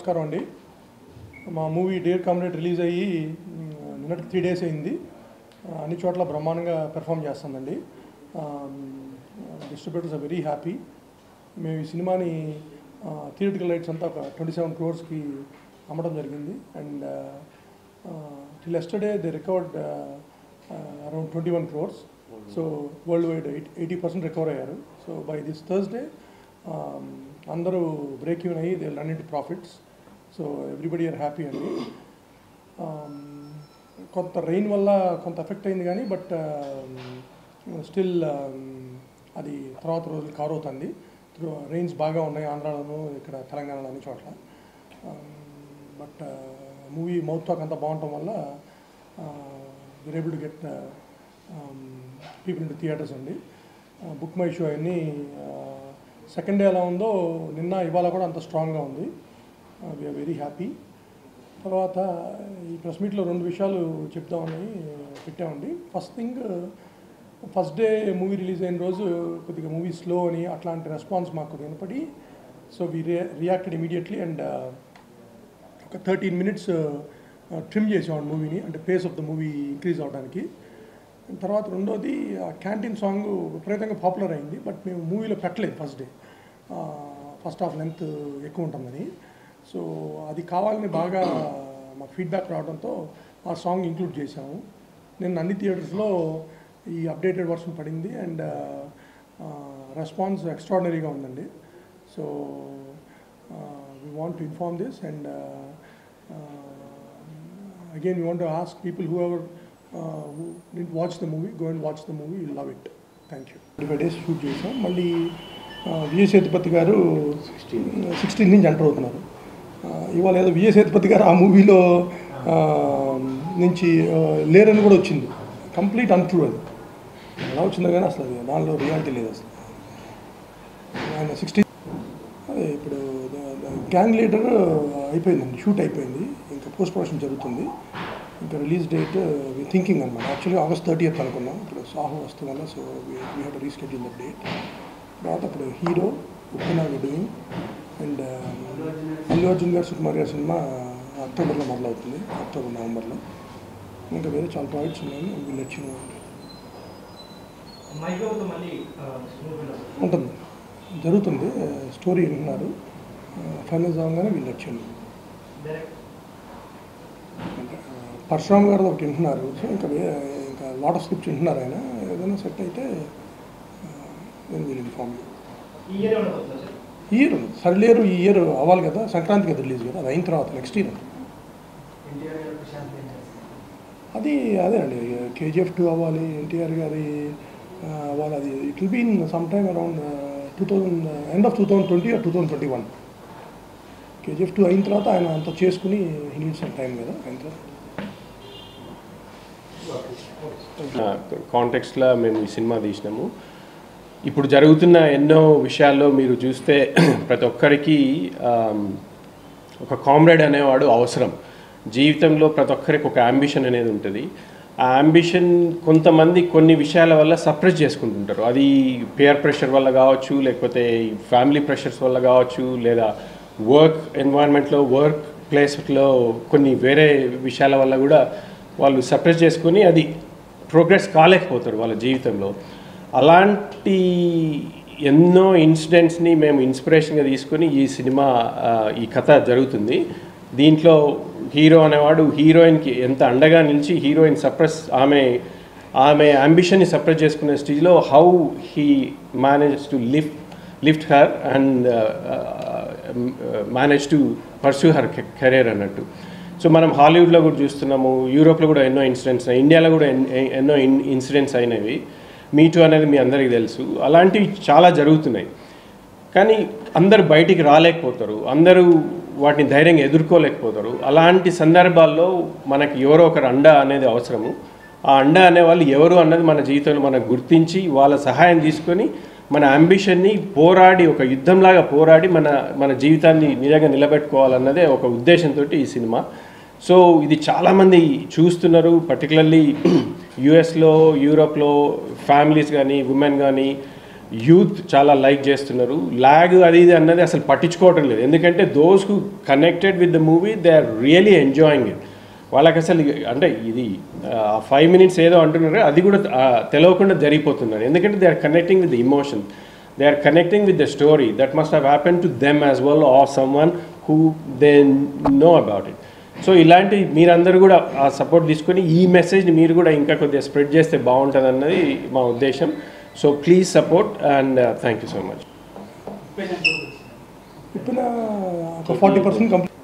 నమస్కారం అండి మా మూవీ డియర్ కామ్రేడ్ రిలీజ్ అయ్యి మ్, నిన్నటికి త్రీ డేస్ అయింది ఆ, అన్ని చోట్ల బ్రహ్మాండంగా పెర్ఫామ్ చేస్తుందండి డిస్ట్రిబ్యూటర్స్ ఆర్ వెరీ హ్యాపీ మేము ఈ సినిమాని థియేటికల్ రైట్స్ అంతా ఒక ట్వంటీ సెవెన్ క్రోర్స్కి అమ్మడం జరిగింది and till yesterday they recovered around twenty one crores so worldwide eight eighty percent recover అయ్యారు సో బై దిస్ థర్స్డే అందరూ బ్రేక్ ఈవెన్ అయ్యి they run into profits so everybody are happy అండి Um, కొంత rain వల్ల కొంత effect అయింది కానీ but still అది తర్వాత రోజులు కవర్ అవుతుంది రెయిన్స్ బాగా ఉన్నాయి ఆంధ్రాలోను ఇక్కడ తెలంగాణలో అన్ని చోట్ల బట్ మూవీ మౌత్ టాక్ అంతా బాగుండటం వల్ల we're able to get people in theatres అండి బుక్ మై షో అన్నీ సెకండ్ డే ఎలా ఉందో నిన్న ఇవాళ కూడా అంత స్ట్రాంగ్గా ఉంది వీఆర్ వెరీ హ్యాపీ తర్వాత ఈ ప్రెస్ మీట్లో రెండు విషయాలు చెప్దామని పెట్టామండి first thing first day movie release అయిన రోజు కొద్దిగా మూవీ స్లో అని అట్లాంటి రెస్పాన్స్ మాకు వినపడి so we re reacted immediately and ఒక థర్టీన్ మినిట్స్ ట్రిమ్ చేసాం మూవీని అంటే pace of the movie increase అవడానికి తర్వాత రెండోది ఆ క్యాంటీన్ సాంగ్ విపరీతంగా పాపులర్ అయింది బట్ మేము మూవీలో పెట్టలేదు first day first half length ఎక్కువ ఉంటుందని సో అది కావాలని బాగా మా ఫీడ్బ్యాక్ రావడంతో ఆ సాంగ్ ఇంక్లూడ్ చేసాము నేను అన్ని థియేటర్స్లో ఈ అప్డేటెడ్ వర్షన్ పడింది అండ్ రెస్పాన్స్ ఎక్స్ట్రాడినరీగా ఉందండి so we want to inform this and again we want to ask people whoever who didn't watch the movie go and watch the movie you love it thank you twenty five days shoot చేసాం మళ్ళీ విజయ్ సేతుపతి గారు sixteen నుంచి enter అవుతున్నారు ఆ, ఇవాళ ఏదో విజయ్ సేతుపతి గారు ఆ మూవీలో ఆ, నుంచి ఆ, లేరని కూడా వచ్చింది కంప్లీట్ అన్ట్రూ అది ఎలా వచ్చిందో కానీ అసలు అది దానిలో రియాలిటీ లేదు అసలు ఆయన సిక్స్టీ అదే ఇప్పుడు గ్యాంగ్ లీడర్ అయిపోయిందండి షూట్ అయిపోయింది ఇంకా పోస్ట్ ప్రొడక్షన్ జరుగుతుంది ఇంకా రిలీజ్ డేట్ థింకింగ్ అనమాట యాక్చువల్లీ ఆగస్ట్ థర్టీయత్ అనుకున్నాం ఇప్పుడు సాహో వస్తుంది వల్ల so we have reschedule the date తర్వాత ఇప్పుడు హీరో ఉప్పిన డూయింగ్ అండ్ అల్లు అర్జున్ గారు సుకుమార్ గారి సినిమా అక్టోబర్లో మొదలవుతుంది అక్టోబర్ నవంబర్లో ఇంకా వేరే చాలా ప్రాజెక్ట్స్ ఉన్నాయి వీళ్ళు వచ్చిన మైగోతో మళ్ళీ మూవీలో ఉంటుంది జరుగుతుంది స్టోరీ వింటున్నారు ఫైనల్ అవ్వగానే వీళ్ళు వచ్చింది డైరెక్ట్ పరశురామ్ గారు ఒకటి వింటున్నారు సో ఇంకా వే- ఇంకా లాట్ ఆఫ్ స్క్రిప్ట్స్ వింటున్నారు ఆయన ఏదైనా సెట్ అయితే నేను వీళ్ళు ఇన్ఫార్మ్ ఈ ఇయర్ ఏమైనా వస్తుందా సార్ ఇయర్ సరిలేరు ఈ ఇయర్ అవ్వాలి కదా సంక్రాంతికి కదా రిలీజ్ కదా అది అయిన తర్వాత నెక్స్ట్ ఇయర్ ఎన్టీఆర్ గారు ప్రశాంత్ ఏం చేస్తారు అది అదేనండి కేజీఎఫ్ టూ అవ్వాలి ఎన్టీఆర్ గారి ఆ, అవ్వాలి అది it will be in some time around two thousand end of two thousand twenty two thousand twenty one KGF two అయిన తర్వాత ఆయన అంత చేసుకుని హీ నీడ్ సమ్ టైం కదా అయిన తర్వాత కాంటెక్స్లో మేము ఈ సినిమా తీసినాము ఇప్పుడు జరుగుతున్న ఎన్నో విషయాల్లో మీరు చూస్తే ప్రతి ఒక్కరికి ఆమ్, ఒక కామ్రేడ్ అనేవాడు అవసరం జీవితంలో ప్రతి ఒక్కరికి ఒక అంబిషన్ అనేది ఉంటుంది ఆ అంబిషన్ కొంతమంది కొన్ని విషయాల వల్ల సప్రెస్ చేసుకుంటుంటారు అది పేర్ ప్రెషర్ వల్ల కావచ్చు లేకపోతే ఫ్యామిలీ ప్రెషర్స్ వల్ల కావచ్చు లేదా వర్క్ ఎన్వైర్న్మెంట్లో వర్క్ ప్లేస్లో కొన్ని వేరే విషయాల వల్ల కూడా వాళ్ళు సప్రెస్ చేసుకొని అది ప్రోగ్రెస్ కాలేకపోతారు వాళ్ళ జీవితంలో అలాంటి ఎన్నో ఇన్సిడెంట్స్ని మేము ఇన్స్పిరేషన్గా తీసుకొని ఈ సినిమా ఆ, ఈ కథ జరుగుతుంది దీంట్లో హీరో అనేవాడు హీరోయిన్కి ఎంత అండగా నిలిచి హీరోయిన్ సప్రెస్ ఆమె ఆమె అంబిషన్ని సప్రెస్ చేసుకునే స్టేజ్లో how he manage to lift lift her and manage to pursue her career అన్నట్టు సో మనం హాలీవుడ్లో కూడా చూస్తున్నాము యూరోప్లో కూడా ఎన్నో ఇన్సిడెంట్స్ ఇండియాలో కూడా ఎన్- ఎన్నో ఇన్ ఇన్సిడెంట్స్ అయినవి మీటూ అనేది మీ అందరికీ తెలుసు అలాంటివి చాలా జరుగుతున్నాయి కానీ అందరు బయటికి రాలేకపోతారు అందరూ వాటిని ధైర్యంగా ఎదుర్కోలేకపోతారు అలాంటి సందర్భాల్లో మనకి ఎవరో ఒకరు అండ అనేది అవసరము ఆ అండ అనే వాళ్ళు ఎవరు అన్నది మన జీవితంలో మనకు గుర్తించి వాళ్ళ సహాయం తీసుకొని మన అంబిషన్ని పోరాడి ఒక యుద్ధంలాగా పోరాడి మన మన జీవితాన్ని నిజంగా నిలబెట్టుకోవాలన్నదే ఒక ఉద్దేశంతో ఈ సినిమా సో ఇది చాలామంది చూస్తున్నారు పర్టికులర్లీ యుఎస్లో యూరోప్లో ఫ్యామిలీస్ కానీ ఉమెన్ కానీ యూత్ చాలా లైక్ చేస్తున్నారు లాగ్ అది ఇది అన్నది అసలు పట్టించుకోవటం లేదు ఎందుకంటే those who connected with the movie they are really enjoying it వాళ్ళకి అసలు అంటే ఇది ఫైవ్ మినిట్స్ ఏదో అంటున్నారు అది కూడా ఆ, తెలియకుండా జరిగిపోతున్నారు ఎందుకంటే they are connecting with the emotion they are connecting with the story that must have happen to them as well or someone who they know about it so ఇలాంటి మీరందరూ కూడా ఆ సపోర్ట్ తీసుకొని ఈ మెసేజ్ని మీరు కూడా ఇంకా కొద్దిగా స్ప్రెడ్ చేస్తే బాగుంటుంది అన్నది మా ఉద్దేశం so please support and thank you so much ఇప్పిన ఒక ఫార్టీ పర్సెంట్ కంప్లీట్